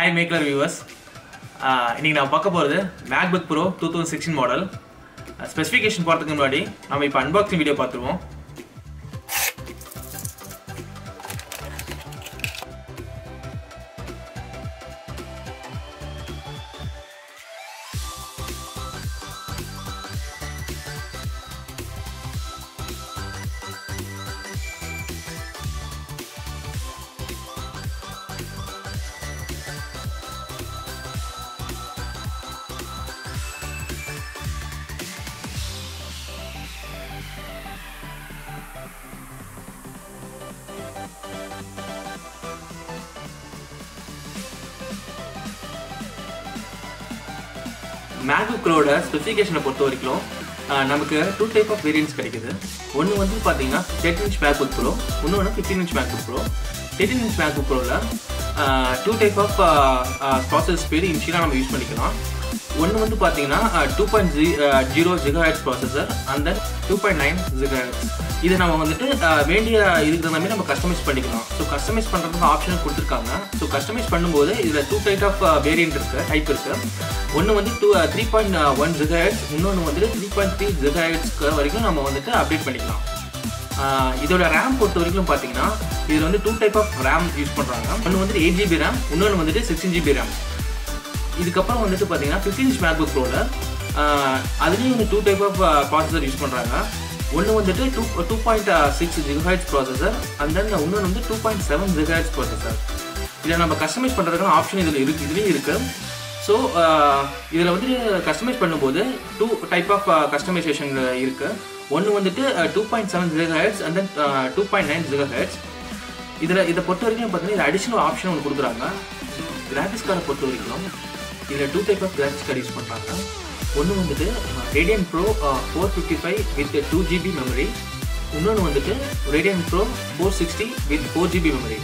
Hi macular viewers இன்னைக்கு நான் பார்க்க போகிறது MacBook Pro two thousand sixteen model specification போகிறதுக்கு முன்னாடி நம்ம இப்போ அன்பாக்சிங் வீடியோ பார்த்துருவோம் மேக்புக் ப்ரோட ஸ்பெசிஃபிகேஷனை பொறுத்த வரைக்கும் ஆஹ், நமக்கு டூ டைப் ஆஃப் வேரியன்ஸ் கிடைக்குது ஒன்று வந்து பார்த்தீங்கன்னா தேர்ட்டின் இன்ச் மேக்புக் ப்ரோ இன்னொன்று fifteen inch MacBook Pro thirteen inch MacBook ப்ரோவில் two type of process speed இன்ஷியலாக நம்ம யூஸ் பண்ணிக்கலாம் ஒன்று வந்து பார்த்தீங்கன்னா two point G zero gigahertz processor and then two point nine gigahertz இது நம்ம வந்துட்டு uh, வேண்டிய இதுக்கு தகுந்த மாதிரி நம்ம கஸ்டமைஸ் பண்ணிக்கலாம் ஸோ கஸ்டமைஸ் பண்ணுறதுக்கு ஆப்ஷன் கொடுத்துருக்காங்க ஸோ கஸ்டமைஸ் பண்ணும்போது இதில் டூ டைப் ஆஃப் வேரியன்ட் இருக்குது டைப் இருக்குது ஒன்று வந்து two three point one gigahertz இன்னொன்று வந்துட்டு த்ரீ பாயிண்ட் த்ரீ ஜிகாஹெட்ஸ்க்கு வரைக்கும் நம்ம வந்துட்டு அப்டேட் பண்ணிக்கலாம் ஆஹ் இதோட ரேம் பொறுத்த வரைக்கும் பார்த்தீங்கன்னா இதில் வந்து two type of RAM use பண்ணுறாங்க ஒன்று வந்துட்டு எயிட் ஜிபி ரேம் இன்னொன்று வந்துட்டு சிக்ஸ்டீன் ஜிபி ரேம் இதுக்கப்புறம் வந்துட்டு பார்த்தீங்கன்னா ஃபிஃப்டீன் இன்ச் மேக்புக் ப்ரோவில் அதுலேயும் வந்து two type of processor use பண்ணுறாங்க ஒன்று வந்துட்டு two two point six GH processor and then இன்னொன்று வந்து two point seven GH processor இதை நம்ம கஸ்டமைஸ் பண்ணுறதுக்கான ஆப்ஷன் இதில் இருக்கு இதுலேயும் இருக்குது ஸோ இதில் வந்து கஸ்டமைஸ் பண்ணும்போது டூ டைப் ஆஃப் கஸ்டமைசேஷன் இருக்குது ஒன்று வந்துட்டு two point seven GH and then two point nine GH இதில் இதை பொறுத்த வரைக்கும் பார்த்தீங்கன்னா இது அடிஷனல் ஆப்ஷன் ஒன்று கொடுக்குறாங்க கிராஃபிக்ஸ் கார்டை பொறுத்த வரைக்கும் இதில் two type of graphics card use பண்ணுறாங்க ஒன்று வந்துட்டு Radeon Pro four fifty five with two GB memory இன்னொன்று வந்துட்டு Radeon Pro four sixty with four GB memory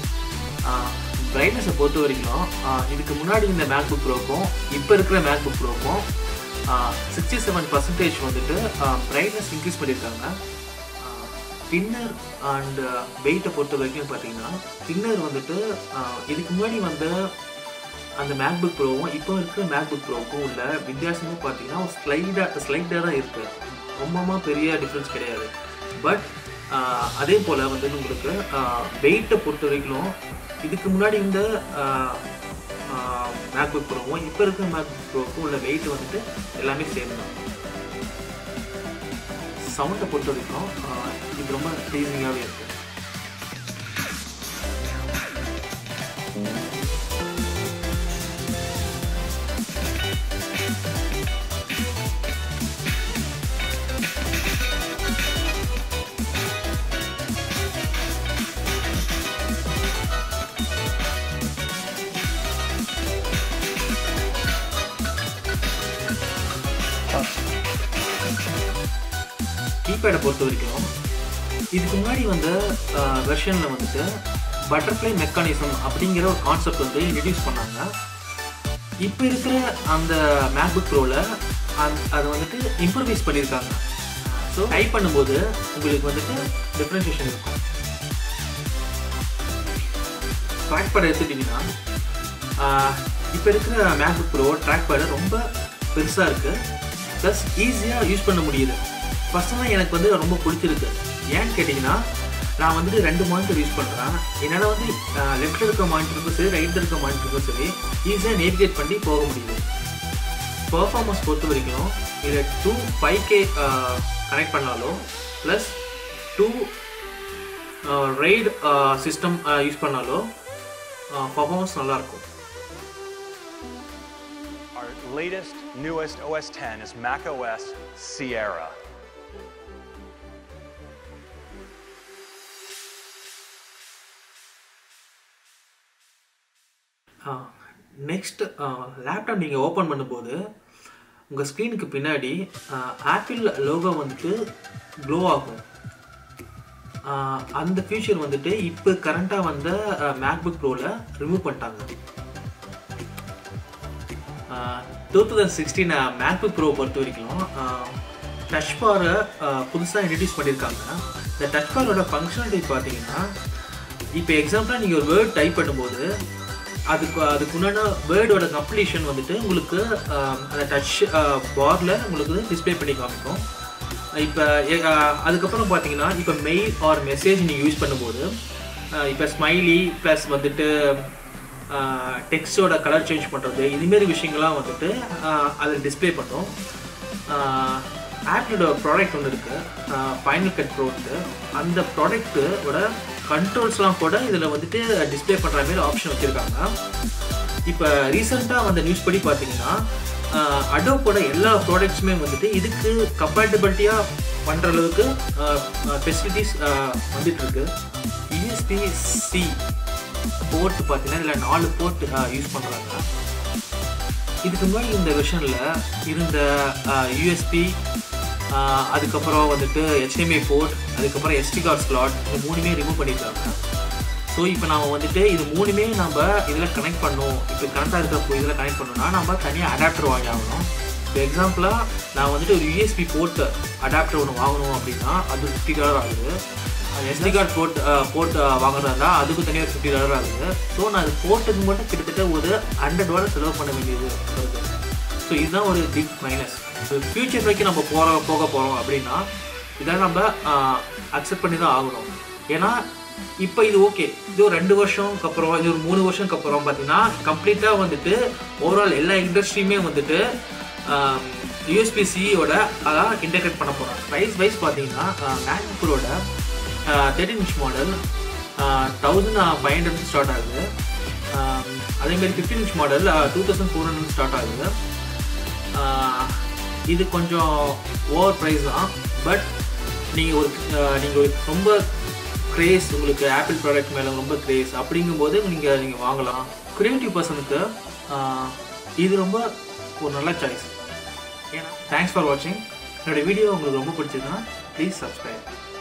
பிரைட்னஸை பொறுத்த வரைக்கும் ஆஹ் இதுக்கு முன்னாடி இந்த மேக்புக் ப்ரோக்கும் இப்போ இருக்கிற மேக்புக் ப்ரோக்கும் சிக்ஸ்டி செவன் பர்சன்டேஜ் வந்துட்டு பிரைட்னஸ் இன்க்ரீஸ் பண்ணியிருக்காங்க பின்னர் அண்ட் வெயிட்டை பொறுத்த வரைக்கும் பார்த்தீங்கன்னா பின்னர் வந்துட்டு ஆஹ் இதுக்கு முன்னாடி வந்த அந்த மேக்புக் ப்ரோவும் இப்போ இருக்கிற மேக்புக் ப்ரோவுக்கும் உள்ள வித்தியாசமும் பார்த்தீங்கன்னா ஸ்லைடாக ஸ்லைடாக தான் இருக்குது ரொம்பமா பெரிய டிஃப்ரென்ஸ் கிடையாது பட் அதே போல் வந்து உங்களுக்கு வெயிட்டை பொறுத்த வரைக்கும் இதுக்கு முன்னாடி இந்த மேக்புக் ப்ரோவும் இப்போ இருக்கிற மேக்புக் ப்ரோவுக்கும் உள்ள வெயிட் வந்துட்டு எல்லாமே சேம் தான் சவுண்டை பொறுத்த வரைக்கும் ஆஹ் இது ரொம்ப ப்ளீசிங்காகவே இருக்குது கீபேடை பொறுத்த வரைக்கும் இதுக்கு முன்னாடி வந்த வெர்ஷனில் வந்துட்டு பட்டர்ஃப்ளை மெக்கானிசம் அப்படிங்கிற ஒரு கான்செப்ட் வந்து இன்ட்ரடியூஸ் பண்ணாங்க இப்போ இருக்கிற அந்த மேக்புக் ப்ரோவில் அது வந்துட்டு இம்ப்ரூவைஸ் பண்ணியிருக்காங்க ஸோ டைப் பண்ணும்போது உங்களுக்கு வந்துட்டு டிஃப்ரென்ஷியேஷன் இருக்கும் ட்ராக் பேட் எடுத்துட்டிங்கன்னா இப்போ இருக்கிற மேக்புக் ப்ரோ ட்ராக் பேடு ரொம்ப பெருசாக இருக்குது ப்ளஸ் ஈஸியாக யூஸ் பண்ண முடியுது பர்சனலாக எனக்கு வந்து ரொம்ப பிடிச்சிருக்கு ஏன்னு கேட்டிங்கன்னா நான் வந்துட்டு ரெண்டு மானிட்டர் யூஸ் பண்ணுறேன் என்னால் வந்து லெஃப்ட்டில் இருக்க மானிட்டருக்கும் சரி ரைட்டில் இருக்க மானிட்டருக்கும் சரி ஈஸியாக நேவிகேட் பண்ணி போக முடியுது பர்ஃபார்மன்ஸ் பொறுத்த வரைக்கும் இதில் டூ ஃபைவ் கே கனெக்ட் பண்ணாலும் plus two right system use பண்ணாலும் பர்ஃபார்மன்ஸ் நல்லாயிருக்கும் Our latest, newest OS 10 is Mac OS Sierra. Next laptop நீங்கள் ஓப்பன் பண்ணும்போது உங்கள் ஸ்க்ரீனுக்கு பின்னாடி ஆப்பிள் லோகோ வந்துட்டு க்ளோ ஆகும் ஆஹ் அந்த ஃபியூச்சர் வந்துட்டு இப்போ கரண்ட்டாக வந்த மேக்புக் ப்ரோவில் ரிமூவ் பண்ணிட்டாங்க two thousand sixteen MacBook Pro பொறுத்த வரைக்கும் டச் பாரை புதுசாக இன்ட்ரடியூஸ் பண்ணியிருக்காங்க இந்த டச் பாரோட ஃபங்க்ஷனாலிட்டி பார்த்தீங்கன்னா இப்போ எக்ஸாம்பிளாக நீங்கள் ஒரு வேர்ட் டைப் பண்ணும்போது அதுக்கு அதுக்கு உண்டான வேர்டோட கம்ப்ளீஷன் வந்துட்டு உங்களுக்கு ஆஹ், அந்த டச் பாரில் உங்களுக்கு டிஸ்ப்ளே பண்ணி காமிக்கும் இப்போ அதுக்கப்புறம் பார்த்தீங்கன்னா இப்போ மெயில் ஆர் மெசேஜ் நீங்கள் யூஸ் பண்ணும்போது இப்போ ஸ்மைலி ப்ளஸ் வந்துட்டு டெக்ஸ்டோட கலர் சேஞ்ச் பண்ணுறது இதுமாரி விஷயங்கள்லாம் வந்துட்டு அதில் டிஸ்ப்ளே பண்ணும் ஆப்பிளோட ப்ராடக்ட் ஒன்று இருக்குது ஃபைனல் கட் ப்ரோட்டு அந்த ப்ராடக்ட்டோட கண்ட்ரோல்ஸ்லாம் கூட இதில் வந்துட்டு டிஸ்ப்ளே பண்ணுற மாதிரி ஆப்ஷன் வச்சுருக்காங்க இப்போ ரீசெண்டாக வந்த நியூஸ் படி பார்த்தீங்கன்னா அடோப்போட எல்லா ப்ராடக்ட்ஸுமே வந்துட்டு இதுக்கு கம்பேட்டபிலிட்டியாக பண்ணுற அளவுக்கு ஃபெசிலிட்டிஸ் வந்துட்டு இருக்கு யூஎஸ்பி சி போர்ட் பார்த்தீங்கன்னா இதில் நாலு போர்ட் யூஸ் பண்ணுறாங்க இதுக்கு முன்னாடி இந்த வெர்ஷனில் இருந்த யூஎஸ்பி அதுக்கப்புறம் வந்துட்டு HDMI போர்ட் அதுக்கப்புறம் SD கார்ட் ஸ்லாட் இது மூணுமே ரிமூவ் பண்ணியிருக்காங்க ஸோ இப்போ நம்ம வந்துட்டு இது மூணுமே நம்ம இதில் கனெக்ட் பண்ணோம் இப்போ கரண்ட்டாக இருக்க இதில் கனெக்ட் பண்ணோம்னா நம்ம தனியாக அடாப்டர் வாங்கி ஆகணும் இப்போ எக்ஸாம்பிளாக நான் வந்துட்டு ஒரு யூஎஸ்பி போர்ட் அடாப்டர் ஒன்று வாங்கணும் அப்படின்னா அது ஃபிஃப்டி டாலர் ஆகுது எஸ்டி கார்டு போர்ட் போர்ட் வாங்குறதா இருந்தால் அதுக்கு தனியாக ஃபிஃப்டி டாலர் ஆகுது ஸோ நான் அது போர்ட்டுக்கு மட்டும் கிட்டத்தட்ட ஒரு ஹண்ட்ரட் டாலர் செலவு பண்ண வேண்டியது வருது ஸோ இதுதான் ஒரு பிக் மைனஸ் ஸோ ஃப்யூச்சர் வரைக்கும் நம்ம போகிற போக போகிறோம் அப்படின்னா இதெல்லாம் நம்ம அக்செப்ட் பண்ணி தான் ஆகணும் ஏன்னா இப்போ இது ஓகே இது ஒரு ரெண்டு வருஷம்க்கு அப்புறம் இது ஒரு மூணு வருஷம்க்கு அப்புறம் பார்த்தீங்கன்னா கம்ப்ளீட்டாக வந்துட்டு ஓவரால் எல்லா இண்டஸ்ட்ரியுமே வந்துட்டு யூஎஸ்பி சியோட அதான் இன்டெகிரேட் பண்ண போகிறாங்க ப்ரைஸ் வைஸ் பார்த்தீங்கன்னா மேக்புரோட thirteen inch model thousand five hundred start ஆகுது ஆஹ் அதேமாதிரி fifteen inch model two thousand four hundred start ஆகுது ஆஹ் இது கொஞ்சம் ஓவர் ப்ரைஸ் தான் பட் நீங்கள் ஒரு நீங்கள் ஒரு ரொம்ப க்ரேஸ் உங்களுக்கு ஆப்பிள் ப்ராடக்ட் மேலே ரொம்ப க்ரேஸ் அப்படிங்கும்போது நீங்கள் நீங்கள் வாங்கலாம் க்ரியேட்டிவ் பர்சனுக்கு இது ரொம்ப ஒரு நல்ல சாய்ஸ் ஏன்னா தேங்க்ஸ் ஃபார் வாட்சிங் என்னோட வீடியோ உங்களுக்கு ரொம்ப பிடிச்சதுன்னா ப்ளீஸ் சப்ஸ்கிரைப்